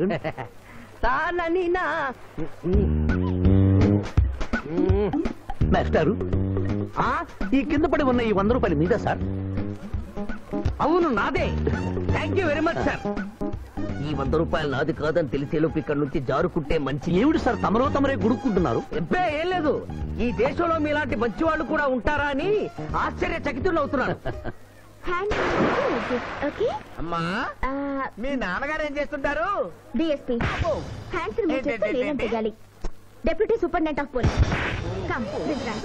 ఆగండి తానని నా మాస్టారు ఆ, ఈ కింద పడి ఉన్న ఈ వంద రూపాయలు మీద సార్ అవును నాదే thank you very much sir ఈ వంద రూపాయలు నాది కాదని తెలిసేలోపు ఇక్కడ నుంచి జారుకుంటే మంచి ఏమిటి సార్ తమరో తమరే గుడుక్కుంటున్నారు ఎబ్బే ఏం లేదు ఈ దేశంలో మీలాంటి మంచి వాళ్ళు కూడా ఉంటారా అని ఆశ్చర్యచకితులు అవుతున్నాను హ్యాండ్ ఓకే అమ్మా మీ నాన్నగారు ఏం చేస్తుంటారు డిఎస్పీ హ్యాండ్స్ రిమూవ్ ఏంటి, చేస్తే ఏంటి, లేదని ఏంటి? తెగాలి deputy superintendent of police come please రండి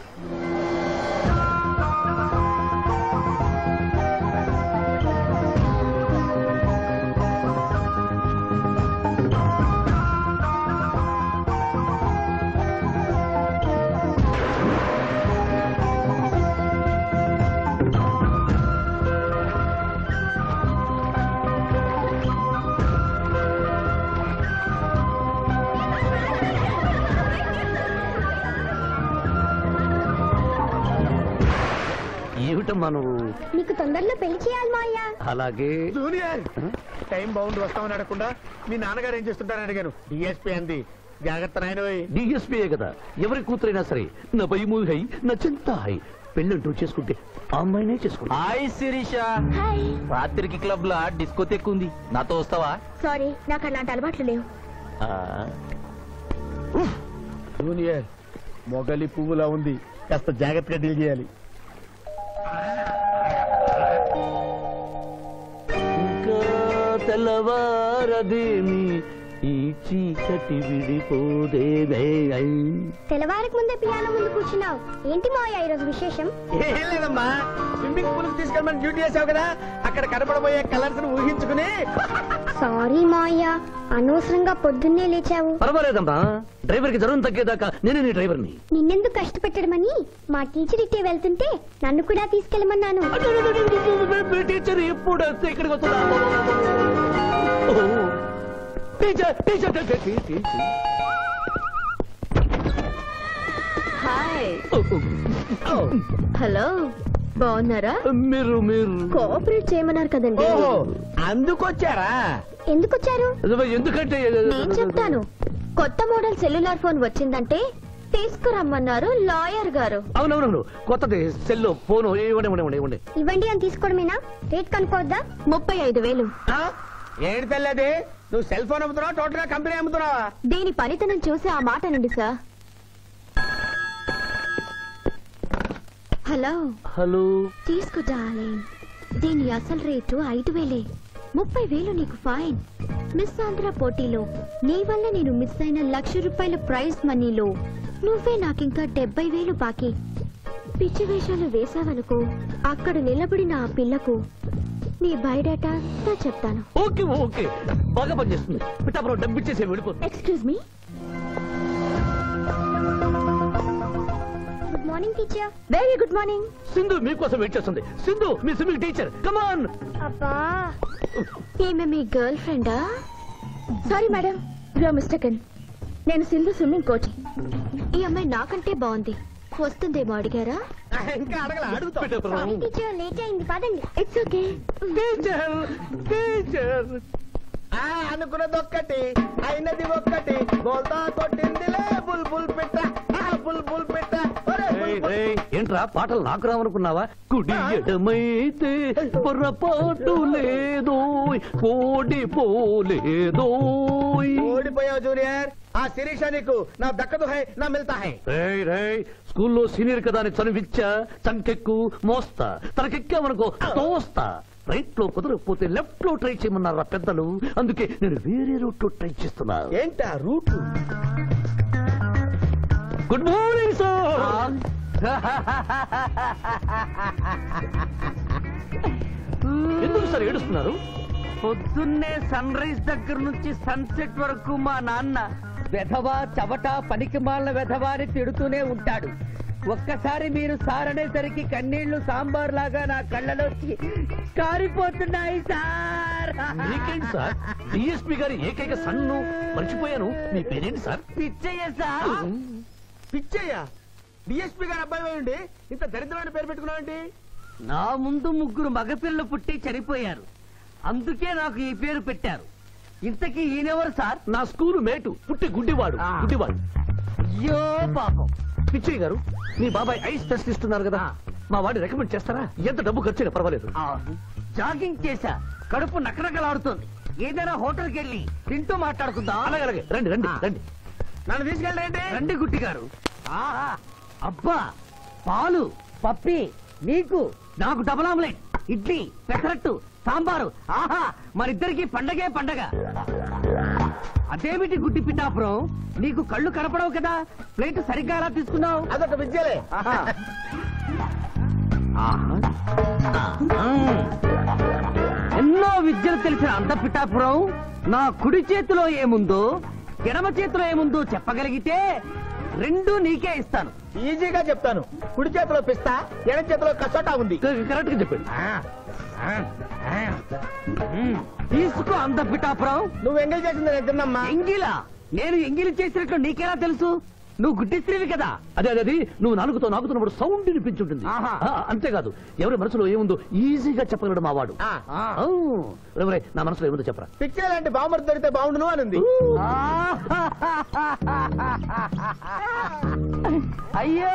ఏమిటమ్మా నువ్వు నీకు తొందరలో పెళ్లి చేయాలి మాయా అలాగే జూనియర్ టైం బౌండ్ వస్తామని అడగకుండా మీ నాన్నగారు ఏం చేస్తుంటారని అడిగాను డిఎస్పీ అంది జాగ్రత్త నాయన డిఎస్పీయే కదా ఎవరి కూతురైనా సరే నా భయము హై నా చింత హై పెళ్ళంటూ చేసుకుంటే ఆ అమ్మాయినే చేసుకుంటా హాయ్ శిరీష హాయ్ రాత్రికి క్లబ్ లా డిస్కోతెక్ ఉంది నాతో వస్తావా సారీ నాకు అలాంటి అలవాట్లు లేవు జూనియర్ మొగలి పువ్వులా ఉంది కాస్త జాగ్రత్తగా డీల్ చేయాలి ఇంకా తెల్లవారదేమి ఈ చీకటి విడిపోదేవే తెల్లవారికి ముందే పియానో ముందు కూర్చున్నావు ఏంటి మాయా ఈరోజు విశేషం ఏం లేదమ్మా స్విమ్మింగ్ పూల్ తీసుకెళ్ళమని డ్యూటీ చేసావు కదా అక్కడ కనపడబోయే కలర్స్ ఊహించుకుని సారీ మాయా అనవసరంగా పొద్దున్నే లేచావు పర్వాలేదమ్మా డ్రైవర్ కి జ్వరం తగ్గేదాకా నేనే నీ డ్రైవర్ని నిన్నెందుకు కష్టపెట్టడమని మా టీచర్ ఇట్టే వెళ్తుంటే నన్ను కూడా తీసుకెళ్ళమన్నాను టీచర్ ఎప్పుడు వస్తే ఇక్కడికి వస్తుందా oh, teacher teacher teacher, teacher hi oh, hello బాగున్నారా మీరు మీరు కోఆపరేట్ చేయమన్నారు కదండి ఓహో అందుకొచ్చారా ఎందుకు వచ్చారు ఎందుకంటే నేను చెప్తాను కొత్త మోడల్ సెల్యులార్ ఫోన్ వచ్చిందంటే తీసుకురమ్మన్నారు లాయర్ గారు అవునవునవును కొత్తది సెల్లో ఫోను ఇవ్వండి ఇవ్వండి ఇవ్వండి ఇవ్వండి అని తీసుకోవడమేనా రేట్ కనుక్కోవద్దా ముప్పై ఐదు వేలు ఆ? ఏంటి తెల్లది నువ్వు సెల్ ఫోన్ అమ్ముతున్నావా టోటల్ గా కంపెనీ అమ్ముతున్నావా దీని పనితనం చూసి ఆ మాట నండి సార్ హలో హలో తీసుకో డార్లింగ్ దీని అసలు రేటు ఐదు వేలే ముప్పై వేలు నీకు ఫైన్ మిస్ ఆంధ్ర పోటీలో నీ వల్ల నేను మిస్ అయిన లక్ష రూపాయల ప్రైజ్ మనీలో నువ్వే నాకింకా డెబ్బై వేలు బాకీ పిచ్చి వేషాలు వేశావనుకో అక్కడ నిలబడిన ఆ పిల్లకు నీ బయోడేటా అంతా చెప్తాను ఓకే ఓకే బాగా పనిచేస్తుంది పిఠాపురం డబ్బిచ్చేసి వెళ్ళిపోతుంది excuse me good morning teacher very good morning Sindhu మీకోసం వెయిట్ చేస్తుంది సింధు మీ స్విమ్మింగ్ టీచర్ కమాన్ అబ్బా ఈమె మీ గర్ల్ ఫ్రెండా సారీ మేడం యు మిస్టేకన్ నేను సింధు స్విమ్మింగ్ కోచ్ ఈ అమ్మాయి నాకంటే బాగుంది వస్తుందేమో అడిగారా ఇంకా అడగల అడుగుతా పిఠాపురం టీచర్ లేట్ అయింది పదండి ఇట్స్ ఓకే టీచర్ టీచర్ ఆ, అనుకున్నది ఒక్కటి అయినది ఒక్కటి బోల్తా కొట్టిందిలే బుల్ బుల్ పెట్ట ఆ, బుల్ బుల్ పెట్ట ఒరే, బుల్ ఏయ్, బుల్. ఏయ్, ఏంట్రా పాటలు నాకు రావనుకున్నావా కుడి ఎడమైతే పొరపాటు లేదో ఓడిపోలేదో ఓడిపోయావు జూనియర్ ఆ శిరీష నీకు నా దక్కదు హై నా మిల్తా హై రేయ్ రేయ్ స్కూల్లో సీనియర్ కదా అని చనువిచ్చా చంకెక్కు మోస్తా తనకెక్కామనుకో తోస్తా రైట్ లో కుదరకపోతే లెఫ్ట్ లో ట్రై చేయమన్నారా పెద్దలు అందుకే నేను వేరే రూట్ లో ట్రై చేస్తున్నా ఏంటా రూట్ గుడ్ మార్నింగ్ సార్ ఎందుకు సార్ ఏడుస్తున్నారు పొద్దున్నే సన్ రైజ్ దగ్గర నుంచి సన్సెట్ వరకు మా నాన్న వెధవా చవట పనికిమాలిన వెధవా అని తిడుతూనే ఉంటాడు ఒక్కసారి మీరు సార్ అనేసరికి కన్నీళ్లు సాంబార్ లాగా నా కళ్ళలోకి కారిపోతున్నాయి సార్ మీకేంటి సార్ డిఎస్పీ గారి ఏకైక సన్ను మర్చిపోయాను మీ పేరేంటి sir Pichchaiah sir Pichchaiah DSP గారు అబ్బాయి అయి ఉండి ఇంత దరిద్రమైన పేరు పెట్టుకున్నావండి నా ముందు ముగ్గురు మగపిల్లలు పుట్టి చనిపోయారు అందుకే నాకు ఈ పేరు పెట్టారు ఇంతకీ ఈయనెవరు సార్ నా స్కూలు మేటు పుట్టి గుడ్డివాడు ఆ. గుడ్డివాడు అయ్యో పాపం పిచ్చయ్య గారు మీ బాబాయ్ ఐస్ టెస్ట్ ఇస్తున్నారు కదా మా వాడిని రికమెండ్ చేస్తారా ఎంత డబ్బు ఖర్చు పర్వాలేదు ఆ, జాగింగ్ చేశా కడుపు నకనకలాడుతుంది ఏదైనా హోటల్కి వెళ్ళి తింటూ మాట్లాడుకుందాం అలాగే అలాగే రండి రండి ఆ. రండి నన్ను తీసుకెళ్ళండి రండి గుట్టి గారు ఆహా, అబ్బా పాలు పప్పి నీకు నాకు డబుల్ ఆమ్లెట్ ఇడ్లీ పెసరట్టు సాంబారు ఆహా మరిద్దరికి పండగే పండగ అదేమిటి గుడ్డి పిఠాపురం నీకు కళ్ళు కనపడవు కదా ప్లేట్ సరిగ్గా ఎలా తీసుకున్నావు అదొక విద్యలే ఆహా. ఆహా. ఎన్నో విద్యలు తెలిసిన అంత పిఠాపురం నా కుడి చేతిలో ఏముందో ఎడమ చేతిలో ఏముందో చెప్పగలిగితే రెండు నీకే ఇస్తాను ఈజీగా చెప్తాను కుడి చేతిలో పిస్తా ఎడ చేతిలో కసోటా ఉంది కరెక్ట్ గా చెప్పండి మ్మ్. తీసుకో అంత పిఠాపురం నువ్వు ఎంగేజ్ చేసింది నేను తిన్నమ్మా ఎంగిలా నేను ఎంగిలి చేసినట్లు నీకెలా తెలుసు నువ్వు గుడ్డిస్త్రీవి కదా అదే అదే అది నువ్వు నాలుగుతో నాకుతున్నప్పుడు సౌండ్ వినిపించుంటుంది ఆహా. ఆ, అంతేకాదు ఎవరి మనసులో ఏముందో ఈజీగా చెప్పగలడు మా వాడు ఆ, ఆ. ఔ, రే, రే, నా మనసులో ఏముందో చెప్పరా పిక్చర్ లాంటి బాంబర్ దొరికితే బాగుండును అని ఉంది అయ్యో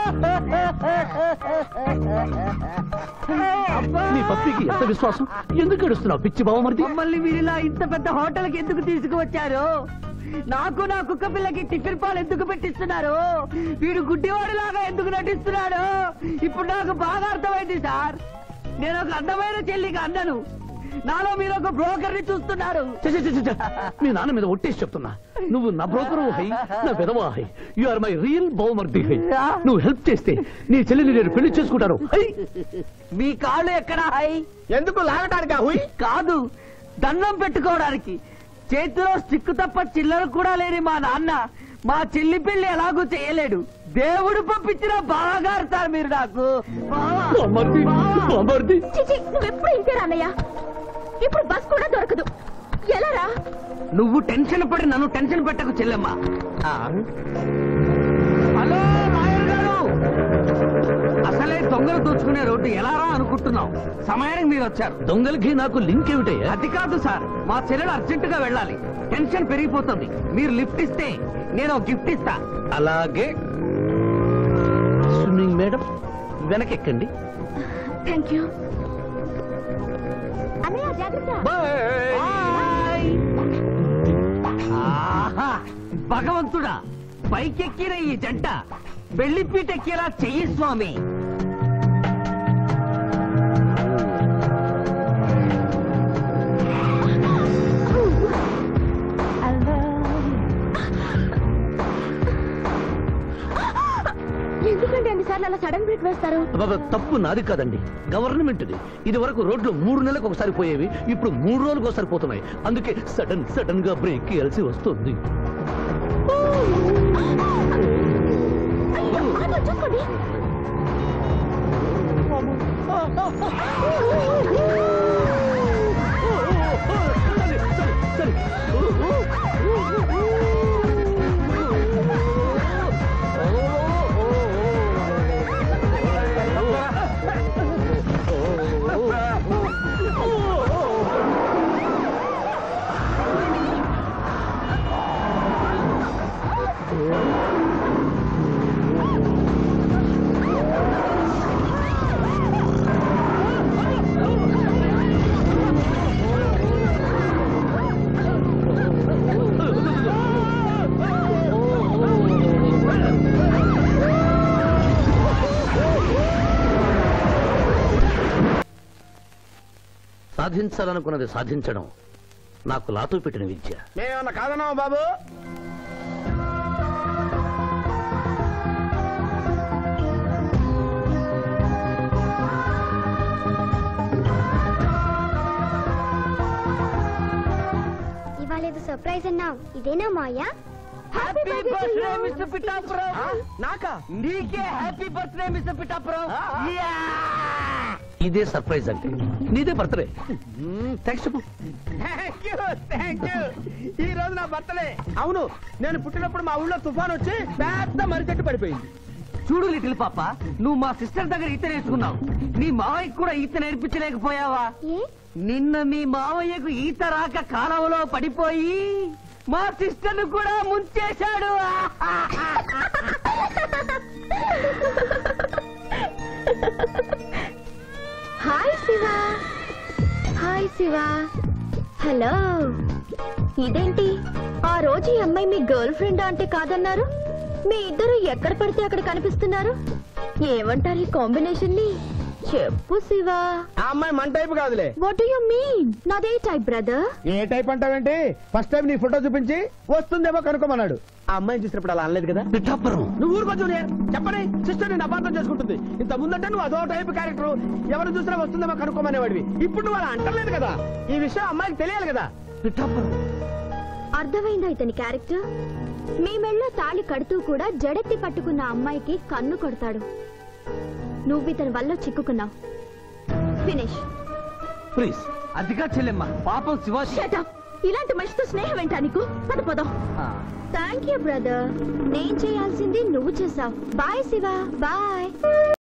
అబ్బా! నీ పప్పికి ఎంత విశ్వాసం ఎందుకు ఏడుస్తున్నావు పిచ్చి బావమరిది మమ్మల్ని వీరిలా ఇంత పెద్ద హోటల్కి ఎందుకు తీసుకువచ్చారు నాకు నా కుక్క పిల్లకి టిఫిన్ పాలు ఎందుకు పెట్టిస్తున్నారు వీడు గుడ్డివాడిలాగా ఎందుకు నటిస్తున్నాడు ఇప్పుడు నాకు బాగా అర్థమైంది సార్ నేను ఒక అందమైన చెల్లికి అన్నను నాలో మీరు ఒక బ్రోకర్ ని చూస్తున్నారు ఛ, ఛ, ఛ, ఛ, ఛ. మీ నాన్న మీద ఒట్టేసి చెప్తున్నా నువ్వు నా బ్రోకరు హై నా విధవా hi you are my real బహుమర్ది హై నువ్వు హెల్ప్ చేస్తే నీ చెల్లిని నేను పెళ్లి చేసుకుంటాను హై మీ కాళ్ళు ఎక్కడ హై ఎందుకు లాగటానికి హుయ్ కాదు దండం పెట్టుకోవడానికి చేతిలో స్టిక్ తప్ప చిల్లర కూడా లేని మా నాన్న మా చెల్లి పెళ్లి ఎలాగూ చేయలేడు దేవుడు పంపించిన బాగా సార్ మీరు నాకు బావా. బావమరిది బావమరిది చిచి నువ్వెప్పుడు ఇంతేరా అన్నయ్య ఇప్పుడు బస్ కూడా దొరకదు ఎలా రా నువ్వు టెన్షన్ పడి నన్ను టెన్షన్ పెట్టకు చెల్లెమ్మ హలో లాయర్ గారు అసలే దొంగలు దోచుకునే రోడ్డు ఎలా రా అనుకుంటున్నావు సమయానికి మీరు వచ్చారు దొంగలకి నాకు లింక్ ఏమిటయ్యా అది కాదు సార్ మా చెల్లెలు అర్జెంట్ గా వెళ్ళాలి టెన్షన్ పెరిగిపోతుంది మీరు లిఫ్ట్ ఇస్తే నేను ఒక గిఫ్ట్ ఇస్తా అలాగే స్విమ్మింగ్ మేడం వెనకెక్కండి థ్యాంక్ యూ అన్నయ్య జాగ్రత్త బాయ్. ఆహా భగవంతుడా పైకెక్కిన ఈ జంట బెల్లిపీటెక్కేలా చెయ్యి స్వామి ఎందుకంటే అన్నిసార్లు అలా సడన్ బ్రేక్ వేస్తారు అబ్బబ్బ, తప్పు నాది కాదండి గవర్నమెంట్ ఇది వరకు రోడ్లు మూడు నెలలకు ఒకసారి పోయేవి ఇప్పుడు మూడు రోజులకు ఒకసారి పోతున్నాయి అందుకే సడన్ సడన్ గా బ్రేక్ వేయాల్సి వస్తుంది అయ్యో, ఆటో చూసుకోండి సరే, సరే. సాధించాలనుకున్నది సాధించడం నాకు లాతో పెట్టిన విద్య మేమేమన్నా కాదన్నావా బాబు ఇవాళ ఏదో సర్ప్రైజ్ అన్నావు ఇదేనా Maya happy birthday mister Pithapuram నాకా నీకే happy birthday mister Pithapuram ya! ఇదే సర్ప్రైజ్ అంటే నీదే బర్త్డే థ్యాంక్స్ చెప్పు థ్యాంక్ యూ థ్యాంక్ యూ ఈ రోజు నా బర్త్డే అవును నేను పుట్టినప్పుడు మా ఊళ్ళో తుఫాన్ వచ్చి పెద్ద మర్రి చెట్టు పడిపోయింది చూడు లిటిల్ పాప నువ్వు మా సిస్టర్ దగ్గర ఈత నేర్చుకున్నావు నీ మావయ్యకి కూడా ఈత నేర్పించలేకపోయావా ఏ నిన్న మీ మావయ్యకు ఈత రాక కాలంలో పడిపోయి మా సిస్టర్ కూడా ముంచేశాడు hi Shiva hi Shiva hello ఇదేంటి ఆ రోజు ఈ అమ్మాయి మీ గర్ల్ ఫ్రెండ్ అంటే కాదన్నారు మీ ఇద్దరు ఎక్కడ పడితే అక్కడ కనిపిస్తున్నారు ఏమంటారు ఈ కాంబినేషన్ ని చెప్పు శివ ఆ అమ్మాయి మన టైప్ కాదులే వాట్ యు మీన్ నాదే టైప్ బ్రదర్ ఏ టైప్ అంటావేంటి ఫస్ట్ టైం నీ ఫోటో చూపించి వస్తుందేమో కనుక్కోమన్నాడు ఆ అమ్మాయిని చూసినప్పుడు అలా అనలేదు కదా పిఠాపురం నువ్వు ఊరుకో జూనియర్ చెప్పని సిస్టర్ నేను అపార్థం చేసుకుంటుంది ఇంత ముందంటే నువ్వు అదో టైప్ క్యారెక్టర్ ఎవరు చూసినా వస్తుందేమో కనుక్కోమనేవాడివి ఇప్పుడు నువ్వు అలా అంటలేదు కదా ఈ విషయం అమ్మాయికి తెలియాలి కదా పిఠాపురం అర్థమైందా ఇతని క్యారెక్టర్ మీ మెళ్ళో తాళి కడుతూ కూడా జడెత్తి పట్టుకున్న అమ్మాయికి కన్ను కొడతాడు నువ్వు ఇతని వల్ల చిక్కుకున్నావు ఫినిష్ ప్లీజ్ అదిగా చెల్లెమ్మ పాపం శివాజీ ఇలాంటి మనిషితో స్నేహం ఏంటా నీకు పద పదం థ్యాంక్ యూ బ్రదర్ నేను చేయాల్సింది నువ్వు చేసావు బాయ్ శివ బాయ్